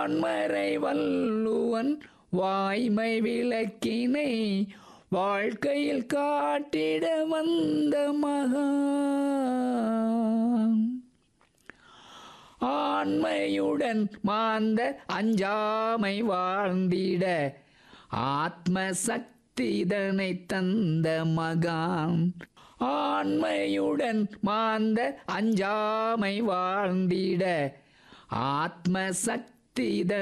வான்மறை வல்லுவன் வாய்மை விளக்கினை வாழ்க்கையில் காட்டிட வந்த மகான் ஆண்மையுடன் மாந்த அஞ்சாமை வாழ்ந்திட ஆத்ம சக்திதனை தந்த மகான் ஆண்மையுடன் மாந்த அஞ்சாமை வாழ்ந்திட ஆத்ம சக்தித